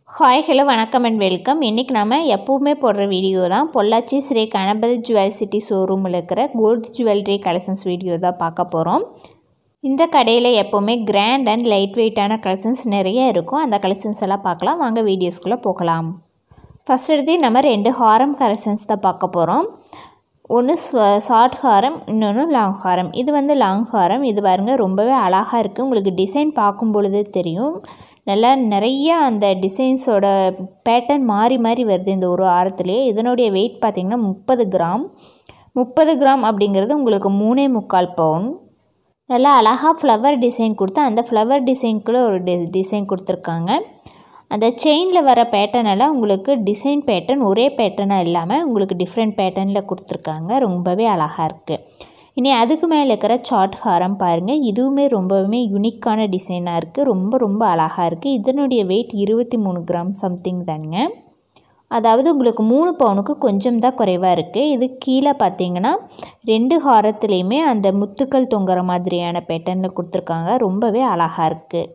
hi hello வணக்கம் and welcome இன்றைக்கி நம்ம எப்போவுமே போடுற வீடியோ தான் பொள்ளாச்சி ஸ்ரீ கணபதி ஜுவல் சிட்டி ஷோரூமில் இருக்கிற கோல்டு ஜுவல்லரி கலெக்ஷன்ஸ் வீடியோ தான் பார்க்க போகிறோம் இந்த கடையில் எப்போவுமே கிராண்ட் அண்ட் லைட் வெயிட்டான கலெக்ஷன்ஸ் நிறைய இருக்கும் அந்த கலெக்ஷன்ஸ் எல்லாம் பார்க்கலாம் வாங்க வீடியோஸ்குள்ளே போகலாம் ஃபஸ்ட் எடுத்து நம்ம ரெண்டு ஹாரம் கலெக்ஷன்ஸ் தான் பார்க்க போகிறோம் ஒன்று ஷார்ட் ஹாரம் இன்னொன்று லாங் ஹாரம் இது வந்து லாங் ஹாரம் இது பாருங்கள் ரொம்பவே அழகாக இருக்குது உங்களுக்கு டிசைன் பார்க்கும் பொழுதே தெரியும் நல்லா நிறைய அந்த டிசைன்ஸோட பேட்டர்ன் மாறி மாறி வருது இந்த ஒரு வாரத்துலேயே இதனுடைய வெயிட் பார்த்திங்கன்னா முப்பது கிராம் முப்பது கிராம் அப்படிங்கிறது உங்களுக்கு மூணே முக்கால் பவுன் நல்லா அழகாக ஃப்ளவர் டிசைன் கொடுத்து அந்த ஃப்ளவர் டிசைனுக்குள்ளே ஒரு டி டிசைன் கொடுத்துருக்காங்க அந்த செயினில் வர பேட்டர்ன் எல்லாம் உங்களுக்கு டிசைன் பேட்டர்ன் ஒரே பேட்டர்னாக இல்லாமல் உங்களுக்கு டிஃப்ரெண்ட் பேட்டர்னில் கொடுத்துருக்காங்க ரொம்பவே அழகாக இருக்குது இனி அதுக்கு மேலே இருக்கிற சாட் ஹாரம் பாருங்கள் இதுவுமே ரொம்பவுமே யுனிக்கான டிசைனாக இருக்குது ரொம்ப ரொம்ப அழகாக இருக்குது இதனுடைய வெயிட் இருபத்தி மூணு கிராம் சம்திங் தானுங்க அதாவது உங்களுக்கு மூணு பவுனுக்கு கொஞ்சம் தான் குறைவாக இருக்குது இது கீழே பார்த்தீங்கன்னா ரெண்டு ஹாரத்துலேயுமே அந்த முத்துக்கள் தொங்குற மாதிரியான பேட்டர்னில் கொடுத்துருக்காங்க ரொம்பவே அழகாக இருக்குது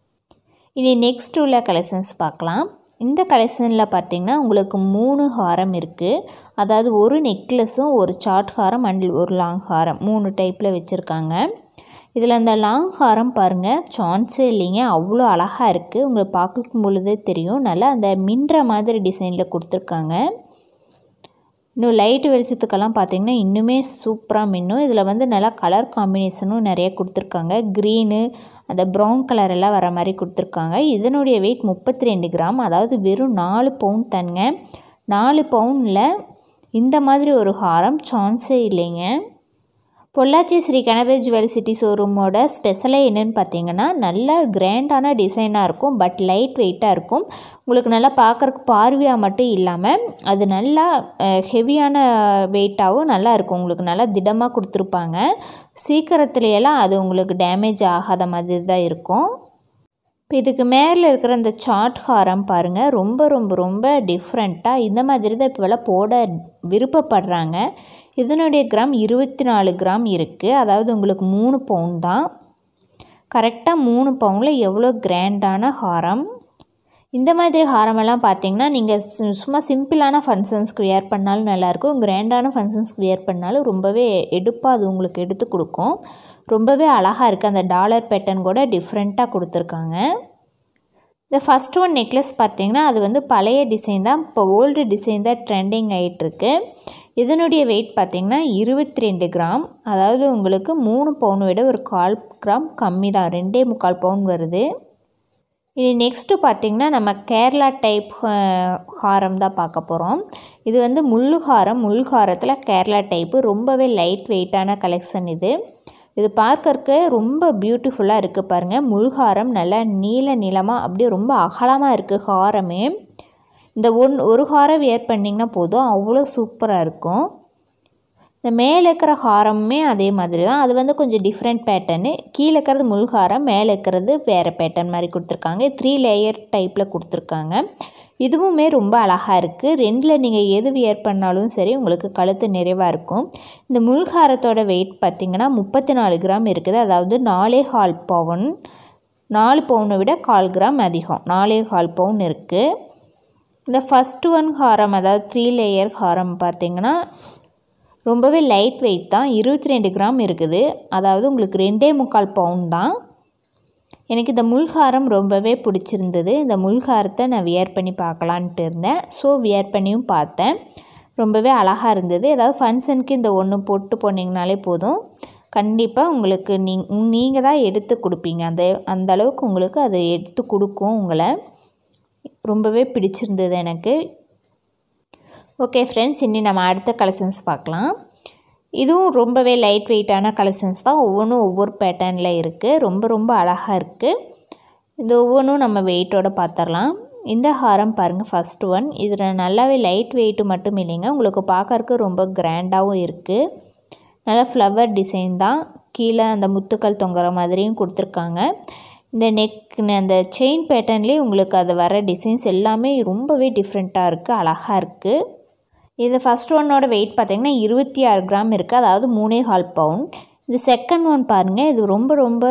இனி நெக்ஸ்ட் உள்ள கலெக்ஷன்ஸ் பார்க்கலாம் இந்த கலெக்ஷனில் பார்த்திங்கன்னா உங்களுக்கு மூணு ஹாரம் இருக்குது அதாவது ஒரு நெக்லஸும் ஒரு சாட் ஹாரம் அண்ட் ஒரு லாங் ஹாரம் மூணு டைப்பில் வச்சுருக்காங்க இதில் அந்த லாங் ஹாரம் பாருங்கள் சான்ஸே இல்லைங்க அவ்வளோ அழகாக இருக்குது உங்களுக்கு பார்க்கும் பொழுதே தெரியும் நல்லா அந்த மின்ற மாதிரி டிசைனில் கொடுத்துருக்காங்க இன்னும் லைட் வெளிச்சத்துக்கெல்லாம் பார்த்திங்கன்னா இன்னுமே சூப்பராக மின்னும் இதில் வந்து நல்லா கலர் காம்பினேஷனும் நிறைய கொடுத்துருக்காங்க க்ரீனு அந்த ப்ரௌன் கலர் எல்லாம் வர மாதிரி கொடுத்துருக்காங்க இதனுடைய வெயிட் முப்பத்தி ரெண்டு கிராம் அதாவது வெறும் நாலு பவுன் தங்க நாலு பவுனில் இந்த மாதிரி ஒரு ஹாரம் சான்ஸே இல்லைங்க பொள்ளாச்சி ஸ்ரீ கணபதி ஜுவல் சிட்டி ஷோரூமோட ஸ்பெஷலே என்னென்னு பார்த்தீங்கன்னா நல்ல கிராண்டான டிசைனாக இருக்கும் பட் லைட் வெயிட்டாக இருக்கும் உங்களுக்கு நல்லா பார்க்குறக்கு பார்வையாக மட்டும் இல்லாமல் அது நல்லா ஹெவியான வெயிட்டாகவும் நல்லா இருக்கும் உங்களுக்கு நல்லா திடமாக கொடுத்துருப்பாங்க சீக்கிரத்துலையெல்லாம் அது உங்களுக்கு டேமேஜ் ஆகாத மாதிரி தான் இருக்கும் இப்போ இதுக்கு மேலே இருக்கிற இந்த சாட் ஹாரம் பாருங்கள் ரொம்ப ரொம்ப ரொம்ப டிஃப்ரெண்ட்டாக இந்த மாதிரி தான் இப்போலாம் போட விருப்பப்படுறாங்க இதனுடைய கிராம் இருபத்தி நாலு கிராம் இருக்குது அதாவது உங்களுக்கு மூணு பவுன் தான் கரெக்டாக மூணு பவுனில் எவ்வளோ கிராண்டான ஹாரம் இந்த மாதிரி ஹாரமெல்லாம் பார்த்தீங்கன்னா நீங்கள் சும்மா சிம்பிளான ஃபங்க்ஷன்ஸ்க்கு வியர் பண்ணாலும் நல்லாயிருக்கும் கிராண்டான ஃபங்க்ஷன்ஸ்க்கு வியர் பண்ணாலும் ரொம்பவே எடுப்பாக அது உங்களுக்கு எடுத்து கொடுக்கும் ரொம்பவே அழகாக இருக்குது அந்த டாலர் பேட்டர்ன் கூட டிஃப்ரெண்ட்டாக கொடுத்துருக்காங்க இந்த ஃபஸ்ட் ஒன் நெக்லஸ் பார்த்தீங்கன்னா அது வந்து பழைய டிசைன் தான் இப்போ ஓல்டு டிசைன் தான் ட்ரெண்டிங் ஆகிட்டுருக்கு இதனுடைய வெயிட் பார்த்திங்கன்னா இருபத்தி ரெண்டு கிராம் அதாவது உங்களுக்கு மூணு பவுன் விட ஒரு கால் கிராம் கம்மி தான் ரெண்டே முக்கால் பவுன் வருது இனி நெக்ஸ்ட்டு பார்த்திங்கன்னா நம்ம கேரளா டைப் ஹாரம் தான் பார்க்க போகிறோம் இது வந்து முள்ளுஹாரம் முள்ஹாரத்தில் கேரளா டைப்பு ரொம்பவே லைட் வெயிட்டான கலெக்ஷன் இது இது பார்க்கறக்கு ரொம்ப பியூட்டிஃபுல்லாக இருக்குது பாருங்கள் முள்ஹாரம் நல்லா நீல நிலமாக அப்படியே ரொம்ப அகலமாக இருக்குது ஹாரமே இந்த ஒன் ஒரு ஹாரம் வியர் பண்ணிங்கன்னா போதும் அவ்வளோ சூப்பராக இருக்கும் இந்த மேலே இருக்கிற ஹாரமுமே அதே மாதிரி தான் அது வந்து கொஞ்சம் டிஃப்ரெண்ட் பேட்டர்னு கீழே இருக்கிறது முள்ஹாரம் மேலே இருக்கிறது வேறு பேட்டர்ன் மாதிரி கொடுத்துருக்காங்க த்ரீ லேயர் டைப்பில் கொடுத்துருக்காங்க இதுவுமே ரொம்ப அழகாக இருக்குது ரெண்டில் நீங்கள் எது வியர் பண்ணாலும் சரி உங்களுக்கு கழுத்து நிறைவாக இருக்கும் இந்த முள்ஹாரத்தோட வெயிட் பார்த்திங்கன்னா முப்பத்தி நாலு கிராம் இருக்குது அதாவது நாலே ஹால் பவுன் நாலு பவுனை விட கால் கிராம் அதிகம் நாலே ஹால் பவுன் இருக்குது இந்த ஃபஸ்ட் ஒன் ஹாரம் அதாவது த்ரீ லேயர் ஹாரம் பார்த்திங்கன்னா ரொம்பவே லைட் வெயிட் தான் இருபத்தி ரெண்டு கிராம் இருக்குது அதாவது உங்களுக்கு ரெண்டே முக்கால் பவுன் தான் எனக்கு இந்த முள்ஹாரம் ரொம்பவே பிடிச்சிருந்தது இந்த முள்ஹாரத்தை நான் வியர் பண்ணி பார்க்கலான்ட்டு இருந்தேன் ஸோ வியர் பண்ணியும் பார்த்தேன் ரொம்பவே அழகாக இருந்தது ஏதாவது ஃபங்க்ஷனுக்கு இந்த ஒன்று போட்டு போனீங்கனாலே போதும் கண்டிப்பாக உங்களுக்கு நீ நீங்கள் தான் எடுத்து கொடுப்பீங்க அந்த அந்த அளவுக்கு உங்களுக்கு அதை எடுத்து கொடுக்கும் உங்களை ரொம்பவே பிடிச்சிருந்தது எனக்கு ஓகே ஃப்ரெண்ட்ஸ் இன்னி நம்ம அடுத்த கலெக்ஷன்ஸ் பார்க்கலாம் இதுவும் ரொம்பவே லைட் வெயிட்டான கலெக்ஷன்ஸ் தான் ஒவ்வொன்றும் ஒவ்வொரு பேட்டர்னில் இருக்குது ரொம்ப ரொம்ப அழகாக இருக்குது இந்த ஒவ்வொன்றும் நம்ம வெயிட்டோட பார்த்துடலாம் இந்த ஹாரம் பாருங்கள் ஃபஸ்ட் ஒன் இதில் நல்லாவே லைட் வெயிட்டு மட்டும் இல்லைங்க உங்களுக்கு பார்க்கறக்கு ரொம்ப கிராண்டாகவும் இருக்குது நல்லா ஃப்ளவர் டிசைன் தான் கீழே அந்த முத்துக்கள் தொங்குற மாதிரியும் கொடுத்துருக்காங்க இந்த நெக் அந்த செயின் பேட்டர்ன்லேயே உங்களுக்கு அது வர டிசைன்ஸ் எல்லாமே ரொம்பவே டிஃப்ரெண்ட்டாக இருக்குது அழகாக இருக்குது இது ஃபஸ்ட் ஒன்னோட வெயிட் பார்த்திங்கன்னா இருபத்தி ஆறு கிராம் இருக்குது அதாவது மூணே ஹால் பவுன் இந்த செகண்ட் ஒன் பாருங்கள் இது ரொம்ப ரொம்ப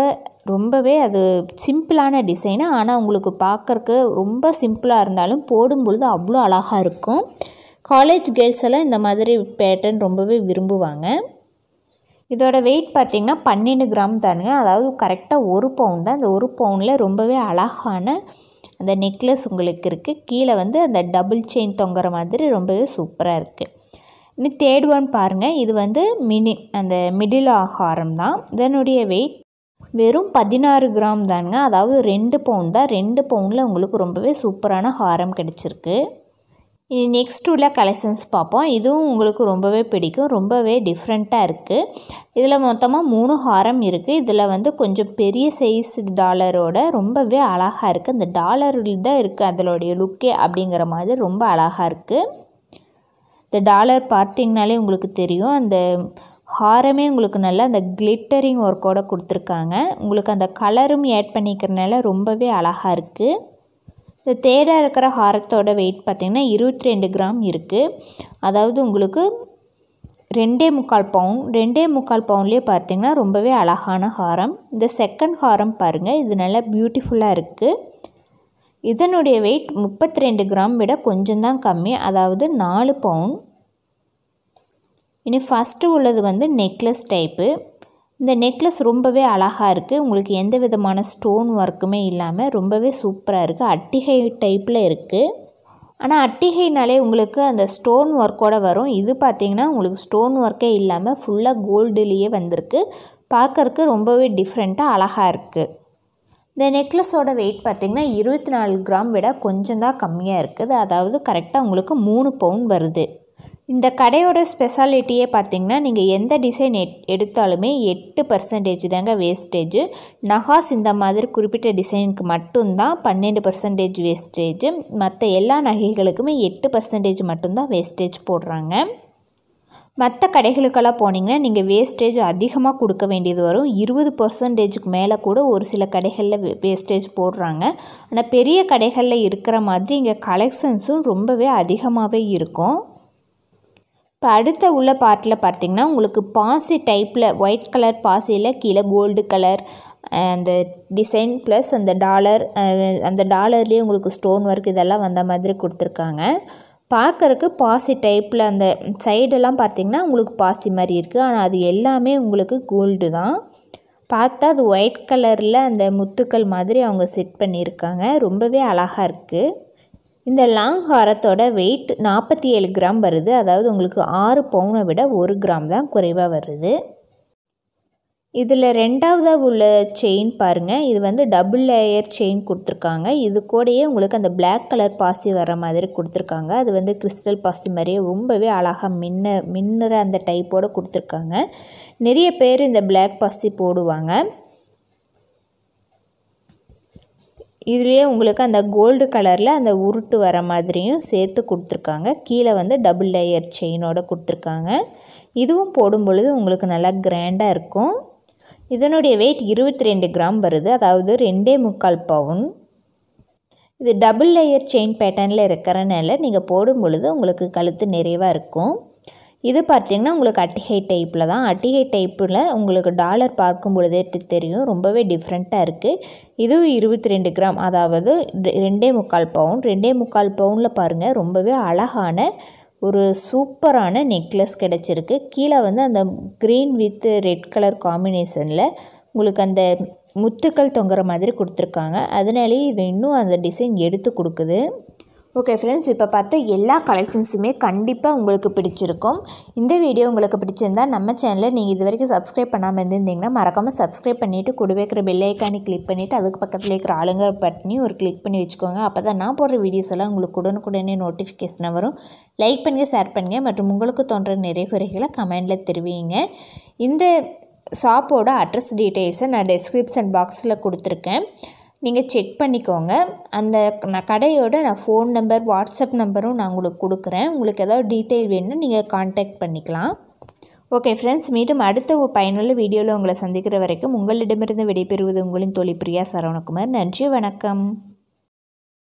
ரொம்பவே அது சிம்பிளான டிசைனு ஆனால் உங்களுக்கு பார்க்குறக்கு ரொம்ப சிம்பிளாக இருந்தாலும் போடும் பொழுது அவ்வளோ அழகாக இருக்கும் காலேஜ் கேர்ள்ஸ் எல்லாம் இந்த மாதிரி பேட்டர்ன் ரொம்பவே விரும்புவாங்க இதோட வெயிட் பார்த்திங்கன்னா பன்னெண்டு கிராம் தானுங்க அதாவது கரெக்டாக ஒரு பவுன் தான் அந்த ஒரு பவுனில் ரொம்பவே அழகான அந்த நெக்லஸ் உங்களுக்கு இருக்குது கீழே வந்து அந்த டபுள் செயின் தொங்குற மாதிரி ரொம்பவே சூப்பராக இருக்குது இன்னும் தேர்ட் ஒன் பாருங்கள் இது வந்து மினி அந்த மிடில் ஆகாரம் தான் இதனுடைய வெயிட் வெறும் பதினாறு கிராம் தானுங்க அதாவது ரெண்டு பவுன் தான் ரெண்டு பவுனில் உங்களுக்கு ரொம்பவே சூப்பரான ஹாரம் கிடச்சிருக்கு இனி நெக்ஸ்ட் உள்ள கலெக்ஷன்ஸ் பார்ப்போம் இதுவும் உங்களுக்கு ரொம்பவே பிடிக்கும் ரொம்பவே டிஃப்ரெண்ட்டாக இருக்குது இதில் மொத்தமாக மூணு ஹாரம் இருக்குது இதில் வந்து கொஞ்சம் பெரிய சைஸ் டாலரோட ரொம்பவே அழகாக இருக்குது அந்த டாலரில் தான் இருக்குது அதனுடைய லுக்கே அப்படிங்கிற மாதிரி ரொம்ப அழகாக இருக்குது இந்த டாலர் பார்த்திங்கனாலே உங்களுக்கு தெரியும் அந்த ஹாரமே உங்களுக்கு நல்லா அந்த கிளிட்டரிங் ஒர்க்கோடு கொடுத்துருக்காங்க உங்களுக்கு அந்த கலரும் ஆட் பண்ணிக்கிறனால ரொம்பவே அழகாக இருக்குது இந்த தேடாக இருக்கிற ஹாரத்தோட வெயிட் பார்த்திங்கன்னா இருபத்தி ரெண்டு கிராம் இருக்குது அதாவது உங்களுக்கு ரெண்டே முக்கால் பவுன் ரெண்டே முக்கால் பவுன்லேயே பார்த்திங்கன்னா ரொம்பவே அழகான ஹாரம் இந்த செகண்ட் ஹாரம் பாருங்கள் இது நல்லா பியூட்டிஃபுல்லாக இருக்குது இதனுடைய வெயிட் முப்பத்தி ரெண்டு கிராம் விட கொஞ்சம் தான் கம்மி அதாவது நாலு பவுன் இனி ஃபஸ்ட்டு உள்ளது வந்து நெக்லஸ் டைப்பு இந்த நெக்லஸ் ரொம்பவே அழகாக இருக்குது உங்களுக்கு எந்த விதமான ஸ்டோன் ஒர்க்குமே இல்லாமல் ரொம்பவே சூப்பராக இருக்குது அட்டிகை டைப்பில் இருக்குது ஆனால் அட்டிகைனாலே உங்களுக்கு அந்த ஸ்டோன் ஒர்க்கோடு வரும் இது பார்த்திங்கன்னா உங்களுக்கு ஸ்டோன் ஒர்க்கே இல்லாமல் ஃபுல்லாக கோல்டுலேயே வந்திருக்கு பார்க்குறக்கு ரொம்பவே டிஃப்ரெண்ட்டாக அழகாக இருக்குது இந்த நெக்லஸோட வெயிட் பார்த்திங்கன்னா இருபத்தி நாலு கிராம் விட கொஞ்சம் தான் கம்மியாக இருக்குது அதாவது கரெக்டாக உங்களுக்கு மூணு பவுன் வருது இந்த கடையோட ஸ்பெஷாலிட்டியே பார்த்திங்கன்னா நீங்கள் எந்த டிசைன் எட் எடுத்தாலுமே எட்டு பர்சன்டேஜ் தாங்க வேஸ்டேஜ் நகாஸ் இந்த மாதிரி குறிப்பிட்ட டிசைனுக்கு மட்டும்தான் பன்னெண்டு பர்சன்டேஜ் வேஸ்டேஜ் மற்ற எல்லா நகைகளுக்குமே எட்டு பர்சன்டேஜ் மட்டும்தான் வேஸ்டேஜ் போடுறாங்க மற்ற கடைகளுக்கெல்லாம் போனீங்கன்னா நீங்கள் வேஸ்டேஜ் அதிகமாக கொடுக்க வேண்டியது வரும் இருபது பர்சன்டேஜுக்கு மேலே கூட ஒரு சில கடைகளில் வேஸ்டேஜ் போடுறாங்க ஆனால் பெரிய கடைகளில் இருக்கிற மாதிரி இங்கே கலெக்ஷன்ஸும் ரொம்பவே அதிகமாகவே இருக்கும் இப்போ அடுத்த உள்ள பார்ட்டில் பார்த்திங்கன்னா உங்களுக்கு பாசி டைப்பில் ஒயிட் கலர் பாசியில் கீழே கோல்டு கலர் அந்த டிசைன் ப்ளஸ் அந்த டாலர் அந்த டாலர்லேயே உங்களுக்கு ஸ்டோன் ஒர்க் இதெல்லாம் வந்த மாதிரி கொடுத்துருக்காங்க பார்க்குறக்கு பாசி டைப்பில் அந்த சைடெல்லாம் பார்த்திங்கன்னா உங்களுக்கு பாசி மாதிரி இருக்குது ஆனால் அது எல்லாமே உங்களுக்கு கோல்டு தான் பார்த்தா அது ஒயிட் கலரில் அந்த முத்துக்கள் மாதிரி அவங்க செட் பண்ணியிருக்காங்க ரொம்பவே அழகாக இருக்குது இந்த லாங் ஹாரத்தோட வெயிட் நாற்பத்தி ஏழு கிராம் வருது அதாவது உங்களுக்கு ஆறு பவுனை விட ஒரு கிராம் தான் குறைவாக வருது இதில் ரெண்டாவதாக உள்ள செயின் பாருங்கள் இது வந்து டபுள் லேயர் செயின் கொடுத்துருக்காங்க இது கூடயே உங்களுக்கு அந்த பிளாக் கலர் பாசி வர மாதிரி கொடுத்துருக்காங்க அது வந்து கிறிஸ்டல் பாசி மாதிரியே ரொம்பவே அழகாக மின்ன மின்னுற அந்த டைப்போடு கொடுத்துருக்காங்க நிறைய பேர் இந்த பிளாக் பாசி போடுவாங்க இதுலேயே உங்களுக்கு அந்த கோல்டு கலரில் அந்த உருட்டு வர மாதிரியும் சேர்த்து கொடுத்துருக்காங்க கீழே வந்து டபுள் லேயர் செயினோட கொடுத்துருக்காங்க இதுவும் போடும் பொழுது உங்களுக்கு நல்லா கிராண்டாக இருக்கும் இதனுடைய வெயிட் இருபத்தி ரெண்டு கிராம் வருது அதாவது ரெண்டே முக்கால் பவுன் இது டபுள் லேயர் செயின் பேட்டர்னில் இருக்கிறனால நீங்கள் போடும் பொழுது உங்களுக்கு கழுத்து நிறைவாக இருக்கும் இது பார்த்திங்கன்னா உங்களுக்கு அட்டிகை டைப்பில் தான் அட்டிகை டைப்பில் உங்களுக்கு டாலர் பார்க்கும் பொழுதே தெரியும் ரொம்பவே டிஃப்ரெண்ட்டாக இருக்குது இதுவும் இருபத்தி ரெண்டு கிராம் அதாவது ரெண்டே முக்கால் பவுன் ரெண்டே முக்கால் பவுனில் பாருங்கள் ரொம்பவே அழகான ஒரு சூப்பரான நெக்லஸ் கிடச்சிருக்கு கீழே வந்து அந்த க்ரீன் வித் ரெட் கலர் காம்பினேஷனில் உங்களுக்கு அந்த முத்துக்கள் தொங்குற மாதிரி கொடுத்துருக்காங்க அதனாலேயே இது இன்னும் அந்த டிசைன் எடுத்து கொடுக்குது ஓகே ஃப்ரெண்ட்ஸ் இப்போ பார்த்து எல்லா கலெக்ஷன்ஸுமே கண்டிப்பாக உங்களுக்கு பிடிச்சிருக்கும் இந்த வீடியோ உங்களுக்கு பிடிச்சிருந்தா நம்ம சேனலில் நீங்கள் இது வரைக்கும் சப்ஸ்கிரைப் பண்ணாமல் இருந்திருந்தீங்கன்னா மறக்காமல் சப்ஸ்கிரைப் பண்ணிவிட்டு கூட வைக்கிற பெல்லைக்கானி கிளிக் பண்ணிவிட்டு அதுக்கு பக்கத்தில் இருக்கிற ஆளுங்கிற பட்டனையும் ஒரு கிளிக் பண்ணி வச்சுக்கோங்க அப்போ தான் நான் போடுற வீடியோஸ் எல்லாம் உங்களுக்கு உடனுக்குடனே நோட்டிஃபிகேஷனாக வரும் லைக் பண்ணுங்கள் ஷேர் பண்ணுங்கள் மற்றும் உங்களுக்கு தோன்ற நிறைய குறைகளை கமெண்டில் தெரிவிங்க இந்த ஷாப்போட அட்ரஸ் டீட்டெயில்ஸை நான் டெஸ்கிரிப்ஷன் பாக்ஸில் கொடுத்துருக்கேன் நீங்கள் செக் பண்ணிக்கோங்க அந்த நான் கடையோட நான் ஃபோன் நம்பர் வாட்ஸ்அப் நம்பரும் நான் உங்களுக்கு கொடுக்குறேன் உங்களுக்கு ஏதாவது டீட்டெயில் வேணும்னா நீங்கள் காண்டாக்ட் பண்ணிக்கலாம் ஓகே ஃப்ரெண்ட்ஸ் மீண்டும் அடுத்த ஒரு பயனுள்ள வீடியோவில் உங்களை சந்திக்கிற வரைக்கும் உங்களிடமிருந்து விடைபெறுவது உங்களின் தொழில் பிரியா சரவணகுமார் நன்றி வணக்கம்